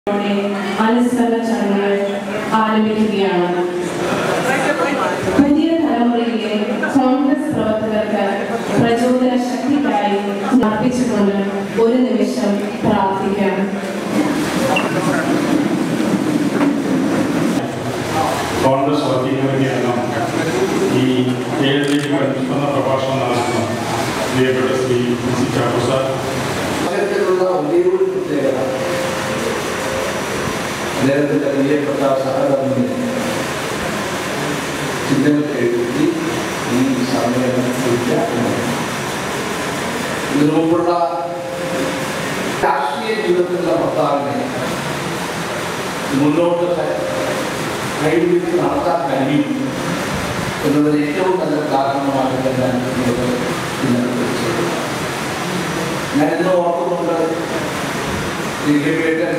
അനുസ്മരണ ചടങ്ങുകൾ ആരംഭിക്കുകയാണ് പുതിയ തലമുറയിലെ കോൺഗ്രസ് പ്രവർത്തകർക്ക് പ്രചോദന ശക്തിക്കായി അർപ്പിച്ചുകൊണ്ട് ഒരു നിമിഷം പ്രാർത്ഥിക്കാം കോൺഗ്രസ് വർക്കിംഗ് കമ്മിറ്റി അംഗം ഈ ഏഴിലേക്ക് പഠിപ്പിക്കുന്ന പ്രഭാഷണം നടത്തുന്ന പ്രിയപ്പെട്ട ശ്രീ സി ചാക്കോ സാർ അത്തരത്തിലുള്ള വലിയ ഒരു പ്രത്യേകത അദ്ദേഹത്തിന്റെ പ്രിയപ്പെട്ട സഹകർമ്മിനെ ചിന്തകൾ എഴുതി ഈ സമ്മേളനം പൂർത്തിയാക്കുന്നത് ഇതിനു മുമ്പുള്ള രാഷ്ട്രീയ ജീവിതത്തിലുള്ള ഭർത്താവിനെ മുന്നോട്ട് കൈപിടിച്ച് നടത്താൻ കഴിയും എന്നതിന് ഏറ്റവും നല്ല കാരണമാണ് ഞാൻ നിങ്ങൾക്ക് ഇന്നലെ വിളിച്ചത് ഞാൻ ഇന്ന് ഓർക്കുന്നുണ്ട് ദിലീപേട്ടൻ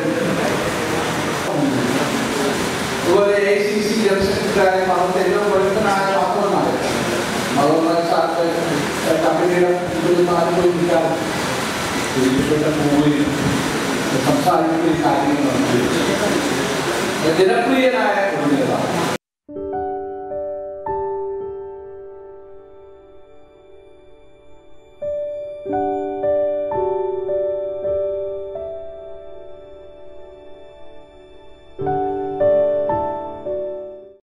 അതുപോലെ A C C general secretary മതത്തെ ഏറ്റവും പ്രമുഖനായ മാത്രമാണ് മതം സാറിന്റെ കമ്പനിയുടെ മുമ്പിൽ ആനുകൂലിക്കാൻ ദിലീപേട്ടൻ പോവുകയും സംസാരിക്കുകയും കാര്യങ്ങൾ നടത്തുകയും ജനപ്രിയനായ